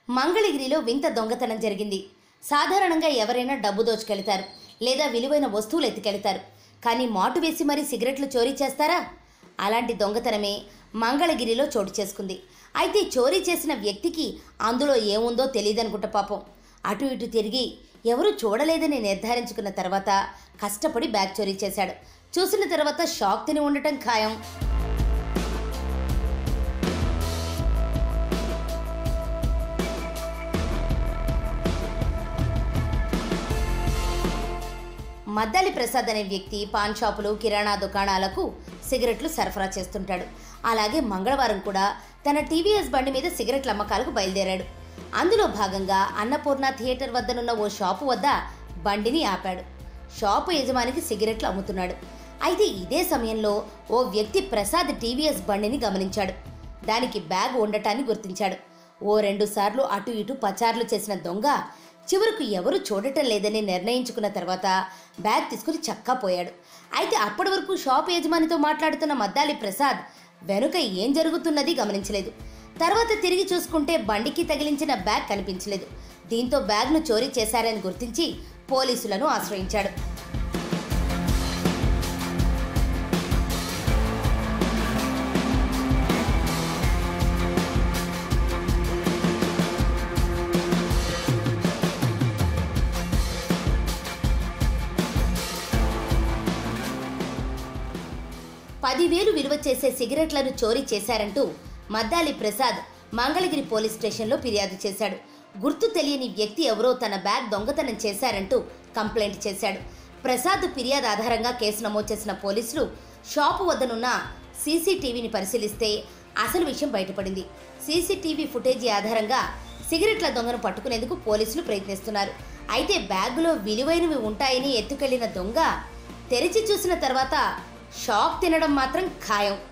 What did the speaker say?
మంగళగిరిలో వింత దొంగతనం జరిగింది సాధారణంగా ఎవరైనా డబ్బు దోచుకెళ్తారు లేదా విలువైన వస్తువులు ఎత్తుకెళ్తారు కానీ మాటు వేసి మరీ సిగరెట్లు చోరీ చేస్తారా అలాంటి దొంగతనమే మంగళగిరిలో చోటు చేసుకుంది అయితే చోరీ చేసిన వ్యక్తికి అందులో ఏముందో తెలియదనుకుంటా పాపం అటు ఇటు తిరిగి ఎవరూ చూడలేదని నిర్ధారించుకున్న తర్వాత కష్టపడి బ్యాగ్ చోరీ చేశాడు చూసిన తర్వాత షాక్ తిని ఉండటం ఖాయం మద్దాలి ప్రసాద్ అనే వ్యక్తి పాన్ షాపులు కిరాణా దుకాణాలకు సిగరెట్లు సరఫరా చేస్తుంటాడు అలాగే మంగళవారం కూడా తన టీవీఎస్ బండి మీద సిగరెట్ల అమ్మకాలకు బయలుదేరాడు అందులో భాగంగా అన్నపూర్ణ థియేటర్ వద్దనున్న ఓ షాపు వద్ద బండిని ఆపాడు షాపు యజమానికి సిగరెట్లు అమ్ముతున్నాడు అయితే ఇదే సమయంలో ఓ వ్యక్తి ప్రసాద్ టీవీఎస్ బండిని గమనించాడు దానికి బ్యాగ్ ఉండటాన్ని గుర్తించాడు ఓ రెండు సార్లు అటు ఇటు పచార్లు చేసిన దొంగ చివరకు ఎవరు చూడటం లేదని నిర్ణయించుకున్న తర్వాత బ్యాగ్ తీసుకుని చక్కా పోయాడు అయితే అప్పటి వరకు షాప్ యజమానితో మాట్లాడుతున్న మద్దాలి ప్రసాద్ వెనుక ఏం జరుగుతున్నది గమనించలేదు తర్వాత తిరిగి చూసుకుంటే బండికి తగిలించిన బ్యాగ్ కనిపించలేదు దీంతో బ్యాగ్ను చోరీ చేశారని గుర్తించి పోలీసులను ఆశ్రయించాడు పదివేలు విలువ చేసే సిగరెట్లను చోరీ చేశారంటూ మద్దాలి ప్రసాద్ మంగళగిరి పోలీస్ స్టేషన్లో ఫిర్యాదు చేశాడు గుర్తు తెలియని వ్యక్తి ఎవరో తన బ్యాగ్ దొంగతనం చేశారంటూ కంప్లైంట్ చేశాడు ప్రసాద్ ఫిర్యాదు ఆధారంగా కేసు నమోదు చేసిన పోలీసులు షాపు వద్దనున్న సీసీటీవీని పరిశీలిస్తే అసలు విషయం బయటపడింది సీసీటీవీ ఫుటేజీ ఆధారంగా సిగరెట్ల దొంగను పట్టుకునేందుకు పోలీసులు ప్రయత్నిస్తున్నారు అయితే బ్యాగులో విలువైనవి ఉంటాయని ఎత్తుకెళ్లిన దొంగ తెరిచి చూసిన తర్వాత షాక్ తినడం మాత్రం ఖాయం